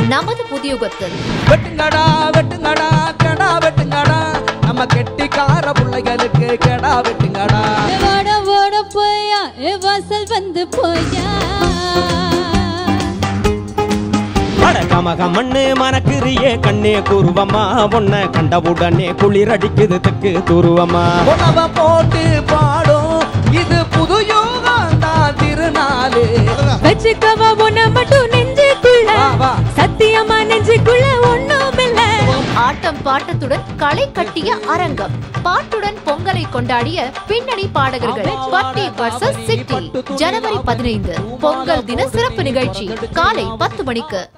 நமது புதியுகத்தில் வெட்டுங்கடா வெட்டுங்கடா கெடா வெட்டுங்கடா நம்ம கெட்டிக்கார பிள்ளைகளுக்கு கெடா வெட்டுங்கடா ஓட ஓட போயா ஏ வாசல் வந்து போயா அட கமக மண்ணு மணக்கிறியே கண்ணே கூறுவம்மா உன்னை கண்டவுடனே குளிரடிக்குது தெக்கு தூருவம்மா உணவ போட்டு பாடும் இது புது யோகம் தான் திருநாளு வச்சுக்கவா உன்னை மட்டும் நெஞ்சுக்குள்ள வா, வா. சத்தியமா நெஞ்சுக்குள்ள ஒண்ணும் இல்ல ஆட்டம் பாட்டத்துடன் களை கட்டிய அரங்கம் பாட்டுடன் பொங்கலை கொண்டாடிய பின்னணி பாடகர்கள் பட்டி வர்சஸ் சிட்டி ஜனவரி பதினைந்து பொங்கல் தின சிறப்பு நிகழ்ச்சி காலை பத்து மணிக்கு